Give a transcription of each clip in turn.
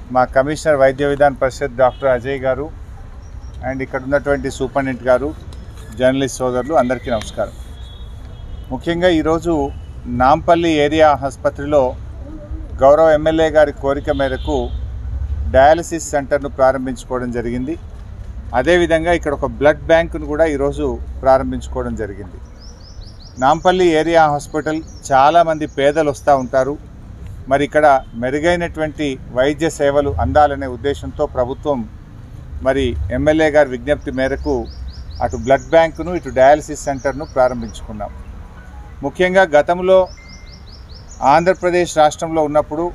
మా కమిషనర్ వైద్య విధాన పరిషత్ డాక్టర్ అజయ్ గారు అండ్ ఇక్కడ ఉన్నటువంటి సూపరింటెండెంట్ గారు జర్నలిస్ట్ సోదరులు అందరికీ నమస్కారం ముఖ్యంగా ఈరోజు నాంపల్లి ఏరియా ఆసుపత్రిలో గౌరవ ఎమ్మెల్యే గారి కోరిక మేరకు డయాలసిస్ సెంటర్ను ప్రారంభించుకోవడం జరిగింది అదేవిధంగా ఇక్కడ ఒక బ్లడ్ బ్యాంకును కూడా ఈరోజు ప్రారంభించుకోవడం జరిగింది నాంపల్లి ఏరియా హాస్పిటల్ చాలామంది పేదలు వస్తూ ఉంటారు మరి ఇక్కడ మెరుగైనటువంటి వైద్య సేవలు అందాలనే ఉద్దేశంతో ప్రభుత్వం మరి ఎమ్మెల్యే గారి విజ్ఞప్తి మేరకు అటు బ్లడ్ బ్యాంకును ఇటు డయాలసిస్ సెంటర్ను ప్రారంభించుకున్నాం ముఖ్యంగా గతంలో ఆంధ్రప్రదేశ్ రాష్ట్రంలో ఉన్నప్పుడు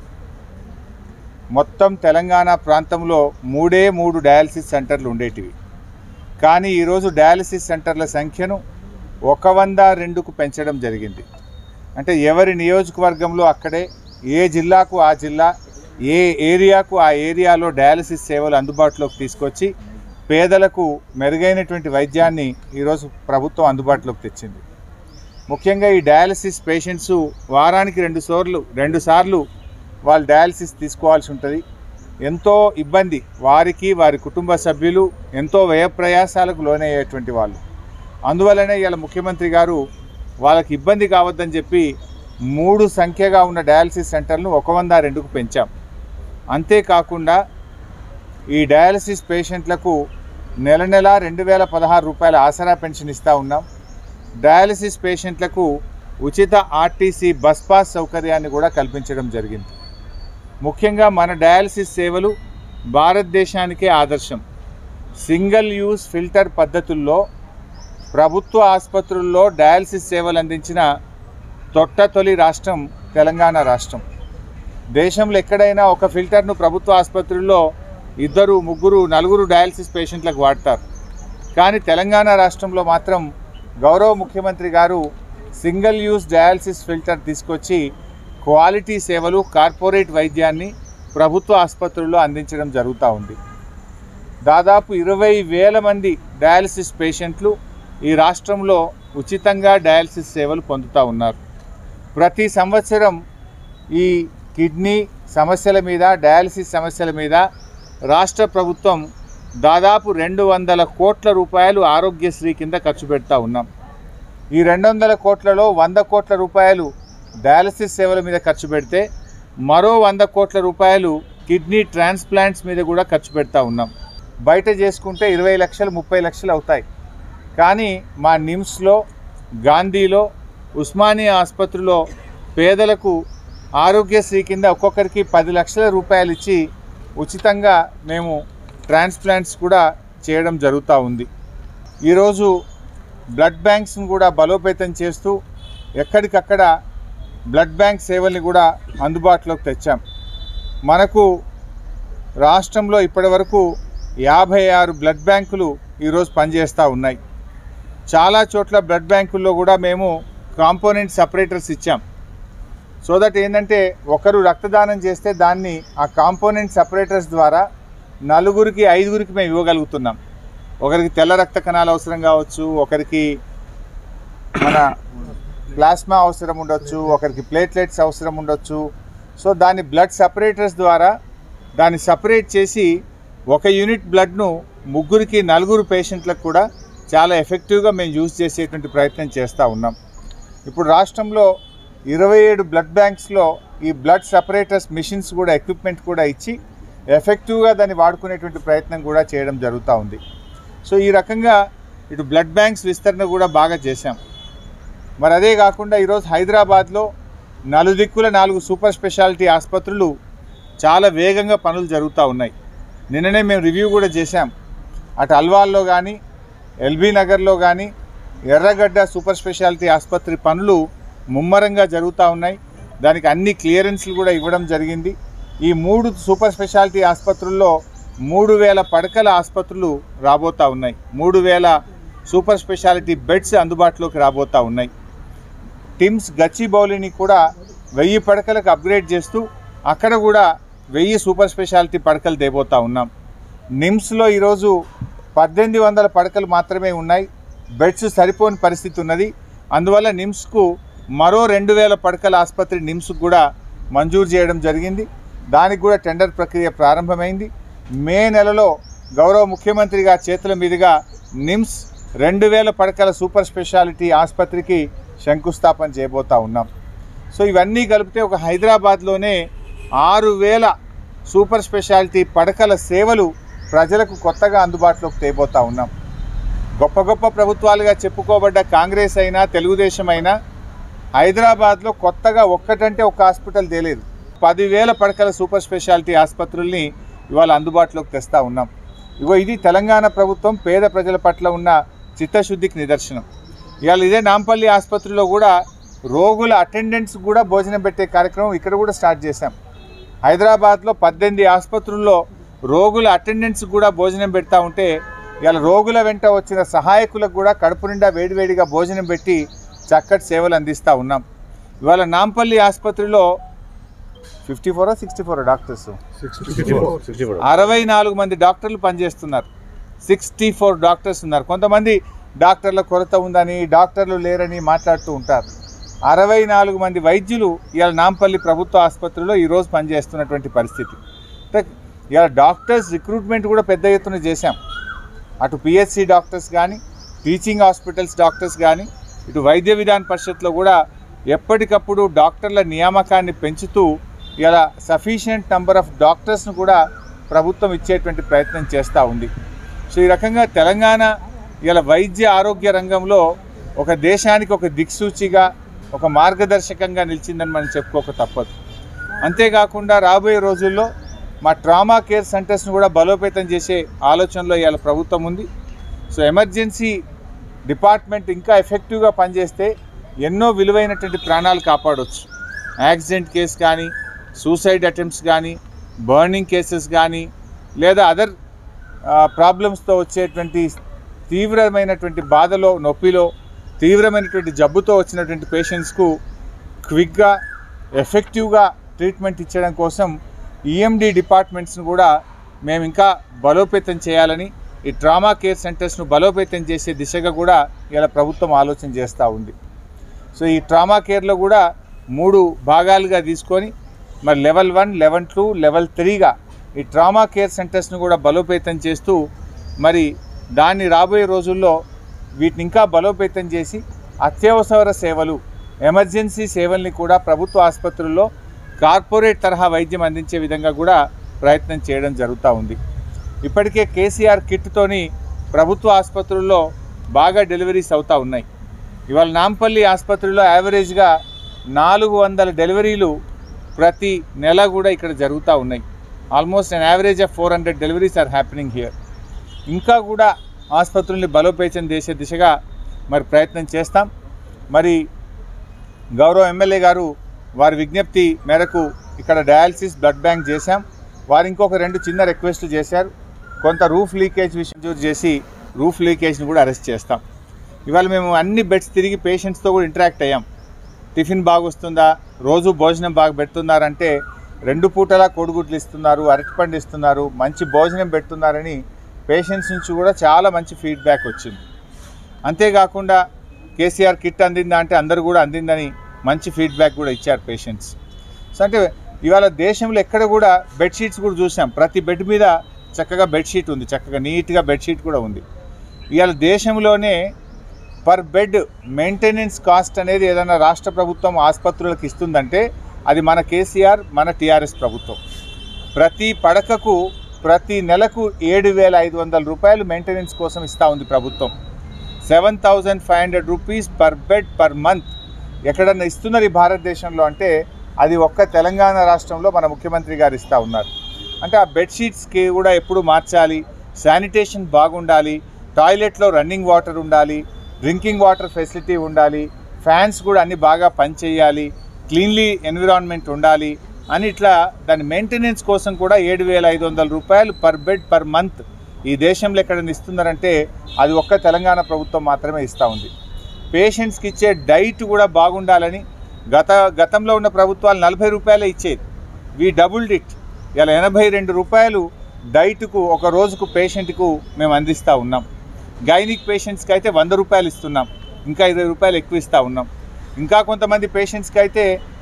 మొత్తం తెలంగాణ ప్రాంతంలో మూడే మూడు డయాలసిస్ సెంటర్లు ఉండేటివి కానీ ఈరోజు డయాలసిస్ సెంటర్ల సంఖ్యను ఒక వంద రెండుకు పెంచడం జరిగింది అంటే ఎవరి నియోజకవర్గంలో అక్కడే ఏ జిల్లాకు ఆ జిల్లా ఏ ఏరియాకు ఆ ఏరియాలో డయాలసిస్ సేవలు అందుబాటులోకి తీసుకొచ్చి పేదలకు మెరుగైనటువంటి వైద్యాన్ని ఈరోజు ప్రభుత్వం అందుబాటులోకి తెచ్చింది ముఖ్యంగా ఈ డయాలసిస్ పేషెంట్స్ వారానికి రెండు సార్లు రెండు సార్లు వాళ్ళు డయాలసిస్ తీసుకోవాల్సి ఉంటుంది ఎంతో ఇబ్బంది వారికి వారి కుటుంబ సభ్యులు ఎంతో వ్యయ ప్రయాసాలకు లోనయ్యేటువంటి వాళ్ళు అందువల్లనే ఇవాళ ముఖ్యమంత్రి గారు వాళ్ళకి ఇబ్బంది కావద్దని చెప్పి మూడు సంఖ్యగా ఉన్న డయాలసిస్ సెంటర్లను ఒక వంద రెండుకు పెంచాం అంతేకాకుండా ఈ డయాలసిస్ పేషెంట్లకు నెల నెల రెండు వేల పదహారు రూపాయల ఆసరా పెన్షన్ ఇస్తూ ఉన్నాం డయాలసిస్ పేషెంట్లకు ఉచిత ఆర్టీసీ బస్ పాస్ సౌకర్యాన్ని కూడా కల్పించడం జరిగింది ముఖ్యంగా మన డయాలసిస్ సేవలు భారతదేశానికే ఆదర్శం సింగిల్ యూస్ ఫిల్టర్ పద్ధతుల్లో ప్రభుత్వ ఆసుపత్రుల్లో డయాలసిస్ సేవలు అందించిన తొట్ట తొలి రాష్ట్రం తెలంగాణ రాష్ట్రం దేశంలో ఎక్కడైనా ఒక ఫిల్టర్ను ప్రభుత్వ ఆసుపత్రుల్లో ఇద్దరు ముగ్గురు నలుగురు డయాలసిస్ పేషెంట్లకు వాడతారు కానీ తెలంగాణ రాష్ట్రంలో మాత్రం గౌరవ ముఖ్యమంత్రి గారు సింగిల్ యూస్ డయాలసిస్ ఫిల్టర్ తీసుకొచ్చి క్వాలిటీ సేవలు కార్పొరేట్ వైద్యాన్ని ప్రభుత్వ ఆసుపత్రుల్లో అందించడం జరుగుతూ ఉంది దాదాపు ఇరవై వేల మంది డయాలసిస్ పేషెంట్లు ఈ రాష్ట్రంలో ఉచితంగా డయాలసిస్ సేవలు పొందుతూ ఉన్నారు ప్రతి సంవత్సరం ఈ కిడ్నీ సమస్యల మీద డయాలసిస్ సమస్యల మీద రాష్ట్ర ప్రభుత్వం దాదాపు రెండు వందల కోట్ల రూపాయలు ఆరోగ్యశ్రీ కింద ఖర్చు పెడతా ఉన్నాం ఈ రెండు వందల కోట్లలో వంద కోట్ల రూపాయలు డయాలసిస్ సేవల మీద ఖర్చు పెడితే మరో వంద కోట్ల రూపాయలు కిడ్నీ ట్రాన్స్ప్లాంట్స్ మీద కూడా ఖర్చు పెడతా ఉన్నాం బయట చేసుకుంటే ఇరవై లక్షలు ముప్పై లక్షలు అవుతాయి కానీ మా నిమ్స్లో గాంధీలో ఉస్మానియా ఆసుపత్రిలో పేదలకు ఆరోగ్యశ్రీ కింద ఒక్కొక్కరికి పది లక్షల రూపాయలు ఇచ్చి ఉచితంగా మేము ట్రాన్స్ప్లాంట్స్ కూడా చేయడం జరుగుతూ ఉంది ఈరోజు బ్లడ్ బ్యాంక్స్ను కూడా బలోపేతం చేస్తూ ఎక్కడికక్కడ బ్లడ్ బ్యాంక్ సేవల్ని కూడా అందుబాటులోకి తెచ్చాం మనకు రాష్ట్రంలో ఇప్పటివరకు యాభై ఆరు బ్లడ్ బ్యాంకులు ఈరోజు పనిచేస్తూ ఉన్నాయి చాలా చోట్ల బ్లడ్ బ్యాంకుల్లో కూడా మేము కాంపోనెంట్ సపరేటర్స్ ఇచ్చాం సో దట్ ఏంటంటే ఒకరు రక్తదానం చేస్తే దాన్ని ఆ కాంపోనెంట్ సపరేటర్స్ ద్వారా నలుగురికి ఐదుగురికి మేము ఇవ్వగలుగుతున్నాం ఒకరికి తెల్ల రక్త కణాలు అవసరం కావచ్చు ఒకరికి మన ప్లాస్మా అవసరం ఉండొచ్చు ఒకరికి ప్లేట్లెట్స్ అవసరం ఉండొచ్చు సో దాని బ్లడ్ సపరేటర్స్ ద్వారా దాన్ని సపరేట్ చేసి ఒక యూనిట్ బ్లడ్ను ముగ్గురికి నలుగురు పేషెంట్లకు కూడా చాలా ఎఫెక్టివ్గా మేము యూజ్ చేసేటువంటి ప్రయత్నం చేస్తూ ఉన్నాం ఇప్పుడు రాష్ట్రంలో ఇరవై ఏడు బ్లడ్ బ్యాంక్స్లో ఈ బ్లడ్ సపరేటర్స్ మిషన్స్ కూడా ఎక్విప్మెంట్ కూడా ఇచ్చి ఎఫెక్టివ్గా దాన్ని వాడుకునేటువంటి ప్రయత్నం కూడా చేయడం జరుగుతూ ఉంది సో ఈ రకంగా ఇటు బ్లడ్ బ్యాంక్స్ విస్తరణ కూడా బాగా చేశాం మరి అదే కాకుండా ఈరోజు హైదరాబాద్లో నలుదిక్కుల నాలుగు సూపర్ స్పెషాలిటీ ఆసుపత్రులు చాలా వేగంగా పనులు జరుగుతూ ఉన్నాయి నిన్ననే మేము రివ్యూ కూడా చేశాం అటు అల్వాల్లో కానీ ఎల్బీ నగర్లో కానీ ఎర్రగడ్డ సూపర్ స్పెషాలిటీ ఆసుపత్రి పనులు ముమ్మరంగా జరుగుతూ ఉన్నాయి దానికి అన్ని క్లియరెన్స్లు కూడా ఇవ్వడం జరిగింది ఈ మూడు సూపర్ స్పెషాలిటీ ఆసుపత్రుల్లో మూడు వేల పడకల ఆసుపత్రులు రాబోతూ ఉన్నాయి మూడు వేల సూపర్ స్పెషాలిటీ బెడ్స్ అందుబాటులోకి రాబోతూ ఉన్నాయి టిమ్స్ గచ్చిబౌలిని కూడా వెయ్యి పడకలకు అప్గ్రేడ్ చేస్తూ అక్కడ కూడా వెయ్యి సూపర్ స్పెషాలిటీ పడకలు దేబోతా ఉన్నాం నిమ్స్లో ఈరోజు పద్దెనిమిది వందల పడకలు మాత్రమే ఉన్నాయి బెడ్స్ సరిపోని పరిస్థితి ఉన్నది అందువల్ల నిమ్స్కు మరో రెండు వేల పడకల ఆసుపత్రి నిమ్స్కు కూడా మంజూరు చేయడం జరిగింది దానికి కూడా టెండర్ ప్రక్రియ ప్రారంభమైంది మే నెలలో గౌరవ ముఖ్యమంత్రి గారి చేతుల మీదుగా నిమ్స్ రెండు వేల పడకల సూపర్ స్పెషాలిటీ ఆసుపత్రికి శంకుస్థాపన చేయబోతా ఉన్నాం సో ఇవన్నీ కలిపితే ఒక హైదరాబాద్లోనే ఆరు వేల సూపర్ స్పెషాలిటీ పడకల సేవలు ప్రజలకు కొత్తగా అందుబాటులోకి తేబోతా ఉన్నాం గొప్ప గొప్ప ప్రభుత్వాలుగా చెప్పుకోబడ్డ కాంగ్రెస్ అయినా తెలుగుదేశం అయినా హైదరాబాద్లో కొత్తగా ఒక్కటంటే ఒక హాస్పిటల్ తేలేదు పదివేల పడకల సూపర్ స్పెషాలిటీ ఆసుపత్రుల్ని ఇవాళ అందుబాటులోకి తెస్తా ఉన్నాం ఇగో ఇది తెలంగాణ ప్రభుత్వం పేద ప్రజల పట్ల ఉన్న చిత్తశుద్ధికి నిదర్శనం ఇవాళ ఇదే నాంపల్లి ఆసుపత్రిలో కూడా రోగుల అటెండెంట్స్ కూడా భోజనం పెట్టే కార్యక్రమం ఇక్కడ కూడా స్టార్ట్ చేశాం హైదరాబాద్లో పద్దెనిమిది ఆసుపత్రుల్లో రోగుల అటెండెంట్స్ కూడా భోజనం పెడతా ఉంటే ఇవాళ రోగుల వెంట వచ్చిన సహాయకులకు కూడా కడుపు నిండా వేడివేడిగా భోజనం పెట్టి చక్కటి సేవలు అందిస్తూ ఉన్నాం ఇవాళ నాంపల్లి ఆసుపత్రిలో fifty four or sixty four doctors అరవై నాలుగు మంది డాక్టర్లు పనిచేస్తున్నారు సిక్స్టీ ఫోర్ డాక్టర్స్ ఉన్నారు కొంతమంది డాక్టర్ల కొరత ఉందని డాక్టర్లు లేరని మాట్లాడుతూ ఉంటారు అరవై నాలుగు మంది వైద్యులు ఇవాళ నాంపల్లి ప్రభుత్వ ఆసుపత్రిలో ఈరోజు పనిచేస్తున్నటువంటి పరిస్థితి అంటే ఇవాళ డాక్టర్స్ రిక్రూట్మెంట్ కూడా పెద్ద ఎత్తున చేశాం అటు పిహెచ్సి డాక్టర్స్ కానీ టీచింగ్ హాస్పిటల్స్ డాక్టర్స్ కానీ ఇటు వైద్య విధాన పరిషత్లో కూడా ఎప్పటికప్పుడు డాక్టర్ల నియామకాన్ని పెంచుతూ ఇలా సఫిషియంట్ నంబర్ ఆఫ్ డాక్టర్స్ను కూడా ప్రభుత్వం ఇచ్చేటువంటి ప్రయత్నం చేస్తూ ఉంది సో ఈ రకంగా తెలంగాణ ఇలా వైద్య ఆరోగ్య రంగంలో ఒక దేశానికి ఒక దిక్సూచిగా ఒక మార్గదర్శకంగా నిలిచిందని మనం చెప్పుకోక తప్పదు అంతేకాకుండా రాబోయే రోజుల్లో మా ట్రామా కేర్ సెంటర్స్ను కూడా బలోపేతం చేసే ఆలోచనలో ఇవాళ ప్రభుత్వం ఉంది సో ఎమర్జెన్సీ డిపార్ట్మెంట్ ఇంకా ఎఫెక్టివ్గా పనిచేస్తే ఎన్నో విలువైనటువంటి ప్రాణాలు కాపాడవచ్చు యాక్సిడెంట్ కేసు కానీ సూసైడ్ అటెంప్ట్స్ కానీ బర్నింగ్ కేసెస్ కానీ లేదా అదర్ ప్రాబ్లమ్స్తో వచ్చేటువంటి తీవ్రమైనటువంటి బాధలో నొప్పిలో తీవ్రమైనటువంటి జబ్బుతో వచ్చినటువంటి పేషెంట్స్కు క్విక్గా ఎఫెక్టివ్గా ట్రీట్మెంట్ ఇచ్చడం కోసం ఈఎండి డిపార్ట్మెంట్స్ను కూడా మేము ఇంకా బలోపేతం చేయాలని ఈ ట్రామా కేర్ సెంటర్స్ను బలోపేతం చేసే దిశగా కూడా ఇలా ప్రభుత్వం ఆలోచన చేస్తూ ఉంది సో ఈ ట్రామా కేర్లో కూడా మూడు భాగాలుగా తీసుకొని మరి level one level two level త్రీగా ఈ ట్రామా కేర్ సెంటర్స్ను కూడా బలోపేతం చేస్తూ మరి దాన్ని రాబోయే రోజుల్లో వీటిని ఇంకా బలోపేతం చేసి అత్యవసర సేవలు ఎమర్జెన్సీ సేవల్ని కూడా ప్రభుత్వ ఆసుపత్రుల్లో కార్పొరేట్ తరహా వైద్యం అందించే విధంగా కూడా ప్రయత్నం చేయడం జరుగుతూ ఉంది ఇప్పటికే కేసీఆర్ కిట్తోని ప్రభుత్వ ఆసుపత్రుల్లో బాగా డెలివరీస్ అవుతూ ఉన్నాయి ఇవాళ నాంపల్లి ఆసుపత్రిలో యావరేజ్గా నాలుగు వందల డెలివరీలు ప్రతి నెల కూడా ఇక్కడ జరుగుతూ ఉన్నాయి almost an average of four hundred deliveries are happening here ఇంకా కూడా ఆసుపత్రుల్ని బలోపేతం చేసే దిశగా మరి ప్రయత్నం చేస్తాం మరి గౌరవ ఎమ్మెల్యే గారు వారి విజ్ఞప్తి మేరకు ఇక్కడ డయాలసిస్ బ్లడ్ బ్యాంక్ చేశాం వారు ఇంకొక రెండు చిన్న రిక్వెస్ట్లు చేశారు కొంత రూఫ్ లీకేజ్ విషయం చేసి రూఫ్ లీకేజ్ని కూడా అరెస్ట్ చేస్తాం ఇవాళ మేము అన్ని బెడ్స్ తిరిగి పేషెంట్స్తో కూడా ఇంటరాక్ట్ అయ్యాం టిఫిన్ బాగా వస్తుందా రోజు భోజనం బాగా పెడుతున్నారంటే రెండు పూటలా కోడిగుడ్లు ఇస్తున్నారు అరటిపండు ఇస్తున్నారు మంచి భోజనం పెడుతున్నారని పేషెంట్స్ నుంచి కూడా చాలా మంచి ఫీడ్బ్యాక్ వచ్చింది అంతేకాకుండా కేసీఆర్ కిట్ అందిందా అంటే అందరూ కూడా అందిందని మంచి ఫీడ్బ్యాక్ కూడా ఇచ్చారు పేషెంట్స్ సో అంటే ఇవాళ దేశంలో ఎక్కడ కూడా బెడ్షీట్స్ కూడా చూసాం ప్రతి బెడ్ మీద చక్కగా బెడ్షీట్ ఉంది చక్కగా నీట్గా బెడ్షీట్ కూడా ఉంది ఇవాళ దేశంలోనే పర్ బెడ్ మెయింటెనెన్స్ కాస్ట్ అనేది ఏదైనా రాష్ట్ర ప్రభుత్వం ఆసుపత్రులకు ఇస్తుందంటే అది మన కేసీఆర్ మన టీఆర్ఎస్ ప్రభుత్వం ప్రతి పడకకు ప్రతి నెలకు ఏడు వేల ఐదు వందల రూపాయలు మెయింటెనెన్స్ కోసం ఇస్తూ ఉంది ప్రభుత్వం seven thousand five hundred rupees per bed per month ఎక్కడన్నా ఇస్తున్నారు ఈ భారతదేశంలో అంటే అది ఒక్క తెలంగాణ రాష్ట్రంలో మన ముఖ్యమంత్రి గారు ఇస్తూ ఉన్నారు అంటే ఆ బెడ్షీట్స్కి కూడా ఎప్పుడు మార్చాలి శానిటేషన్ బాగుండాలి టాయిలెట్లో రన్నింగ్ వాటర్ ఉండాలి డ్రింకింగ్ వాటర్ ఫెసిలిటీ ఉండాలి ఫ్యాన్స్ కూడా అన్ని బాగా పనిచేయాలి క్లీన్లీ ఎన్విరాన్మెంట్ ఉండాలి అని ఇట్లా దాని మెయింటెనెన్స్ కోసం కూడా ఏడు వేల ఐదు వందల రూపాయలు పర్ బెడ్ పర్ మంత్ ఈ దేశంలో ఎక్కడైనా ఇస్తున్నారంటే అది ఒక్క తెలంగాణ ప్రభుత్వం మాత్రమే ఇస్తూ ఉంది పేషెంట్స్కి ఇచ్చే డైట్ కూడా బాగుండాలని గత గతంలో ఉన్న ప్రభుత్వాలు నలభై రూపాయలే ఇచ్చేది వీ డబుల్డ్ ఇట్ ఇలా ఎనభై రెండు రూపాయలు డైట్కు ఒక రోజుకు పేషెంట్కు మేము అందిస్తూ ఉన్నాం గైనిక్ పేషెంట్స్కి అయితే వంద రూపాయలు ఇస్తున్నాం ఇంకా ఇరవై రూపాయలు ఎక్కువ ఇస్తూ ఉన్నాం ఇంకా కొంతమంది పేషెంట్స్కి అయితే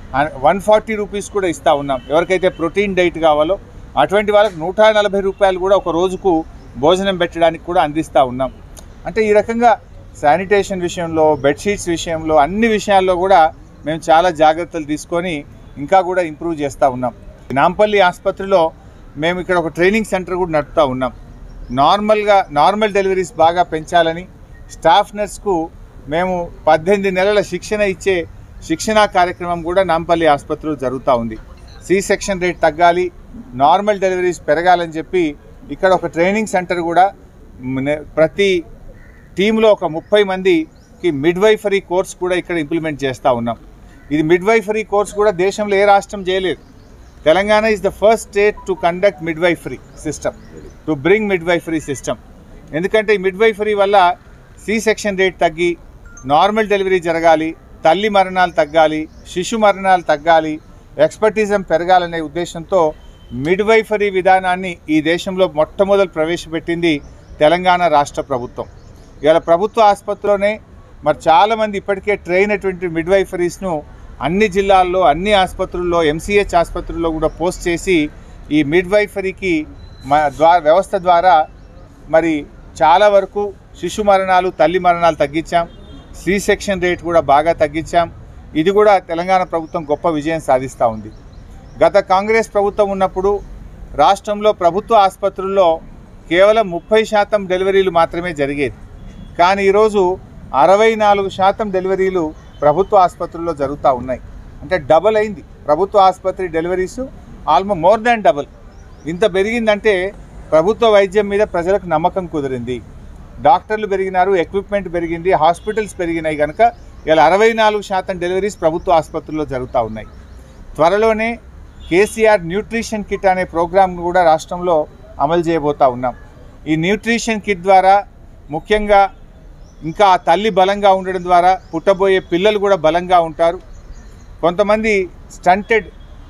వన్ ఫార్టీ రూపీస్ కూడా ఇస్తూ ఉన్నాం ఎవరికైతే ప్రోటీన్ డైట్ కావాలో అటువంటి వాళ్ళకి నూట నలభై రూపాయలు కూడా ఒక రోజుకు భోజనం పెట్టడానికి కూడా అందిస్తూ ఉన్నాం అంటే ఈ రకంగా శానిటేషన్ విషయంలో బెడ్షీట్స్ విషయంలో అన్ని విషయాల్లో కూడా మేము చాలా జాగ్రత్తలు తీసుకొని ఇంకా కూడా ఇంప్రూవ్ చేస్తూ ఉన్నాం నాంపల్లి ఆసుపత్రిలో మేము ఇక్కడ ఒక ట్రైనింగ్ సెంటర్ కూడా నడుపుతూ ఉన్నాం నార్మల్గా నార్మల్ డెలివరీస్ బాగా పెంచాలని స్టాఫ్ నర్స్కు మేము పద్దెనిమిది నెలల శిక్షణ ఇచ్చే శిక్షణా కార్యక్రమం కూడా నాంపల్లి ఆసుపత్రిలో జరుగుతూ ఉంది సి సెక్షన్ రేట్ తగ్గాలి నార్మల్ డెలివరీస్ పెరగాలని చెప్పి ఇక్కడ ఒక ట్రైనింగ్ సెంటర్ కూడా మ్, ప్రతి టీంలో ఒక ముప్పై మందికి మిడ్వైఫరీ కోర్స్ కూడా ఇక్కడ ఇంప్లిమెంట్ చేస్తూ ఉన్నాం ఇది మిడ్వైఫరీ కోర్స్ కూడా దేశంలో ఏ రాష్ట్రం చేయలేదు Telangana is the first state to conduct midwifery system to bring midwifery system ఎందుకంటే ఈ మిడ్వైఫరీ వల్ల సి సెక్షన్ రేట్ తగ్గి నార్మల్ డెలివరీ జరగాలి తల్లి మరణాలు తగ్గాలి శిశు మరణాలు తగ్గాలి ఎక్స్పర్టిజం పెరగాలనే ఉద్దేశంతో మిడ్వైఫరీ విధానాన్ని ఈ దేశంలో మొట్టమొదలు ప్రవేశపెట్టింది తెలంగాణ రాష్ట్ర ప్రభుత్వం ఇవాళ ప్రభుత్వ ఆసుపత్రిలోనే మరి చాలామంది ఇప్పటికే ట్రైన్ అటువంటి మిడ్వైఫరీస్ను అన్ని జిల్లాల్లో అన్ని ఆసుపత్రుల్లో ఎంసీహెచ్ ఆసుపత్రుల్లో కూడా పోస్ట్ చేసి ఈ మిడ్వైఫరీకి మా ద్వారా వ్యవస్థ ద్వారా మరి చాలా వరకు శిశు మరణాలు తల్లి మరణాలు తగ్గించాం సి సెక్షన్ రేట్ కూడా బాగా తగ్గించాం ఇది కూడా తెలంగాణ ప్రభుత్వం గొప్ప విజయం సాధిస్తూ ఉంది గత కాంగ్రెస్ ప్రభుత్వం ఉన్నప్పుడు రాష్ట్రంలో ప్రభుత్వ ఆసుపత్రుల్లో కేవలం ముప్పై శాతం డెలివరీలు మాత్రమే జరిగేది కానీ ఈరోజు అరవై నాలుగు శాతం డెలివరీలు ప్రభుత్వ ఆసుపత్రుల్లో జరుగుతూ ఉన్నాయి అంటే డబల్ అయింది ప్రభుత్వ ఆసుపత్రి deliveries almost more than double ఇంత పెరిగిందంటే ప్రభుత్వ వైద్యం మీద ప్రజలకు నమ్మకం కుదిరింది డాక్టర్లు పెరిగినారు ఎక్విప్మెంట్ పెరిగింది హాస్పిటల్స్ పెరిగినాయి కనుక ఇలా అరవై నాలుగు శాతం డెలివరీస్ ప్రభుత్వ ఆసుపత్రుల్లో జరుగుతూ ఉన్నాయి త్వరలోనే కేసీఆర్ న్యూట్రిషన్ కిట్ అనే ప్రోగ్రామ్ను కూడా రాష్ట్రంలో అమలు చేయబోతా ఉన్నాం ఈ న్యూట్రిషన్ కిట్ ద్వారా ముఖ్యంగా ఇంకా ఆ తల్లి బలంగా ఉండడం ద్వారా పుట్టబోయే పిల్లలు కూడా బలంగా ఉంటారు కొంతమంది స్టంటెడ్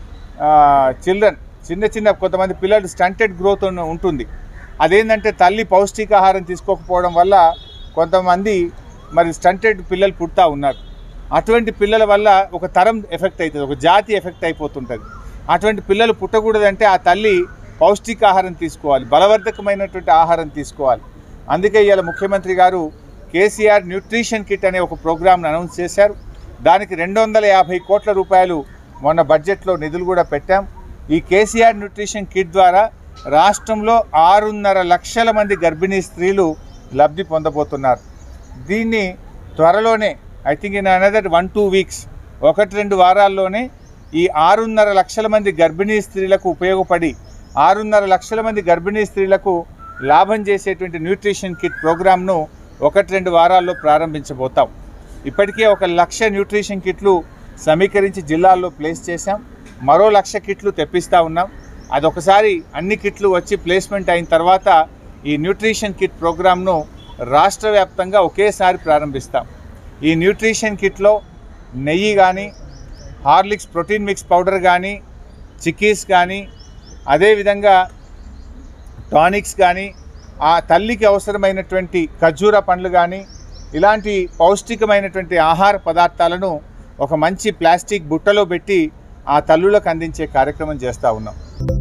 చిల్డ్రన్ చిన్న చిన్న కొంతమంది పిల్లలు స్టంటెడ్ గ్రోత్ ఉన్న- ఉంటుంది అదేంటంటే తల్లి పౌష్టికాహారం తీసుకోకపోవడం వల్ల కొంతమంది మరి స్టంటెడ్ పిల్లలు పుడతా ఉన్నారు అటువంటి పిల్లల వల్ల ఒక తరం ఎఫెక్ట్ అవుతుంది ఒక జాతి ఎఫెక్ట్ అయిపోతుంటుంది అటువంటి పిల్లలు పుట్టకూడదంటే ఆ తల్లి పౌష్టికాహారం తీసుకోవాలి బలవర్ధకమైనటువంటి ఆహారం తీసుకోవాలి అందుకే ఇవాళ ముఖ్యమంత్రి గారు కేసీఆర్ న్యూట్రిషన్ కిట్ అనే ఒక ప్రోగ్రామ్ను అనౌన్స్ చేశారు దానికి రెండు వందల యాభై కోట్ల రూపాయలు మొన్న బడ్జెట్లో నిధులు కూడా పెట్టాం ఈ కేసీఆర్ న్యూట్రిషన్ కిట్ ద్వారా రాష్ట్రంలో ఆరున్నర లక్షల మంది గర్భిణీ స్త్రీలు లబ్ధి పొందబోతున్నారు దీన్ని త్వరలోనే I think in another one two weeks ఒకటి రెండు వారాల్లోనే ఈ ఆరున్నర లక్షల మంది గర్భిణీ స్త్రీలకు ఉపయోగపడి ఆరున్నర లక్షల మంది గర్భిణీ స్త్రీలకు లాభం చేసేటువంటి న్యూట్రిషన్ కిట్ ప్రోగ్రామ్ను ఒకటి రెండు వారాల్లో ప్రారంభించబోతాం ఇప్పటికే ఒక లక్ష న్యూట్రిషన్ కిట్లు సమీకరించి జిల్లాల్లో ప్లేస్ చేశాం మరో లక్ష కిట్లు తెప్పిస్తూ ఉన్నాం అదొకసారి అన్ని కిట్లు వచ్చి ప్లేస్మెంట్ అయిన తర్వాత ఈ న్యూట్రిషన్ కిట్ ప్రోగ్రామ్ను రాష్ట్ర వ్యాప్తంగా ఒకేసారి ప్రారంభిస్తాం ఈ న్యూట్రిషన్ కిట్లో నెయ్యి కానీ హార్లిక్స్ ప్రోటీన్ మిక్స్ పౌడర్ కానీ చిక్కీస్ కానీ అదేవిధంగా టానిక్స్ కానీ ఆ తల్లికి అవసరమైనటువంటి ఖర్జూర పండ్లు కానీ ఇలాంటి పౌష్టికమైనటువంటి ఆహార పదార్థాలను ఒక మంచి ప్లాస్టిక్ బుట్టలో పెట్టి ఆ తల్లులకు అందించే కార్యక్రమం చేస్తూ ఉన్నాం